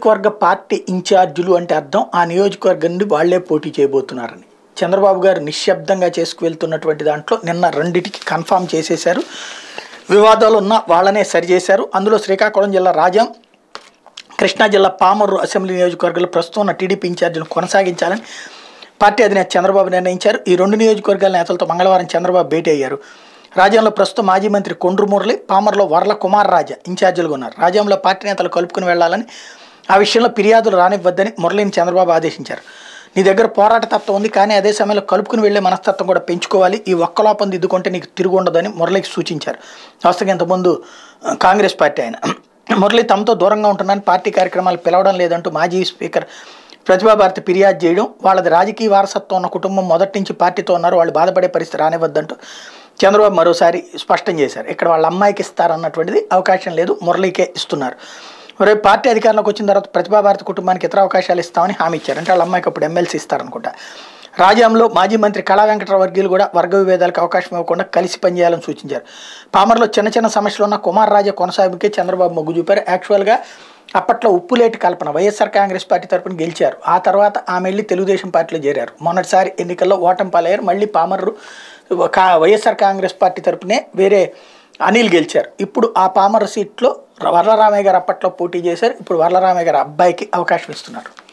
నియోజకవర్గ పార్టీ ఇన్ఛార్జీలు అంటే అర్థం ఆ నియోజకవర్గం నుండి వాళ్లే పోటీ చేయబోతున్నారని చంద్రబాబు గారు నిశ్శబ్దంగా చేసుకువెళ్తున్నటువంటి దాంట్లో నిన్న రెండిటికి కన్ఫామ్ చేసేశారు వివాదాలు ఉన్న వాళ్ళనే సరిచేశారు అందులో శ్రీకాకుళం జిల్లా రాజాం కృష్ణా జిల్లా పామర్రు అసెంబ్లీ నియోజకవర్గాలు ప్రస్తుతం ఉన్న టీడీపీ ఇన్ఛార్జీలను కొనసాగించాలని పార్టీ అధినేత చంద్రబాబు నిర్ణయించారు ఈ రెండు నియోజకవర్గాల నేతలతో మంగళవారం చంద్రబాబు భేటీ అయ్యారు రాజ్యంలో ప్రస్తుతం మాజీ మంత్రి కొండ్రు మురళి పామర్లో వర్ల కుమార్ రాజా ఇన్ఛార్జీలుగా ఉన్నారు రాజ్యంలో పార్టీ నేతలు కలుపుకుని వెళ్లాలని ఆ విషయంలో ఫిర్యాదులు రానివ్వద్దని మురళిని చంద్రబాబు ఆదేశించారు నీ దగ్గర పోరాట తత్వం ఉంది కానీ అదే సమయంలో కలుపుకుని వెళ్లే మనస్తత్వం కూడా పెంచుకోవాలి ఈ ఒక్క లోపం దిద్దుకుంటే నీకు తిరుగు ఉండదని మురళికి సూచించారు వాస్తవంగా ఇంతకుముందు ఆ, కాంగ్రెస్ పార్టీ ఆయన మురళి తమతో దూరంగా ఉంటున్నాను పార్టీ కార్యక్రమాలు పిలవడం లేదంటూ మాజీ స్పీకర్ ప్రతిభాభారతి ఫిర్యాదు చేయడం వాళ్ళది రాజకీయ వారసత్వం ఉన్న కుటుంబం మొదటి నుంచి పార్టీతో ఉన్నారు వాళ్ళు బాధపడే పరిస్థితి రానివ్వద్దంటూ చంద్రబాబు మరోసారి స్పష్టం చేశారు ఇక్కడ వాళ్ళ అమ్మాయికి ఇస్తారన్నటువంటిది అవకాశం లేదు మురళీకే ఇస్తున్నారు రేపు పార్టీ అధికారంలోకి వచ్చిన తర్వాత ప్రతిభాభారతి కుటుంబానికి ఇతర అవకాశాలు ఇస్తామని హామీ ఇచ్చారు అంటే వాళ్ళ అమ్మాయికి అప్పుడు ఎమ్మెల్సీ ఇస్తారనుకుంటా రాజ్యంలో మాజీ మంత్రి కళా వెంకటరావు వర్గీయులు కూడా వర్గ విభేదాలకు అవకాశం ఇవ్వకుండా కలిసి పనిచేయాలని సూచించారు పామర్లో చిన్న చిన్న సమస్యలు ఉన్న కుమార్ రాజా కొనసాగికే చంద్రబాబు మొగ్గు చూపారు యాక్చువల్గా అప్పట్లో ఉప్పులేటి కల్పన వైఎస్ఆర్ కాంగ్రెస్ పార్టీ తరపున గెలిచారు ఆ తర్వాత ఆమె వెళ్ళి తెలుగుదేశం పార్టీలో చేరారు మొన్నటిసారి ఎన్నికల్లో ఓటమి పాలయ్యారు మళ్ళీ పామర్రు కా వైఎస్ఆర్ కాంగ్రెస్ పార్టీ తరపునే వేరే అనిల్ గెలిచారు ఇప్పుడు ఆ పామర్ సీట్లో వర్లరామయ్య గారు అప్పట్లో పోటీ చేశారు ఇప్పుడు వర్లరామయ్య గారు అబ్బాయికి అవకాశం ఇస్తున్నారు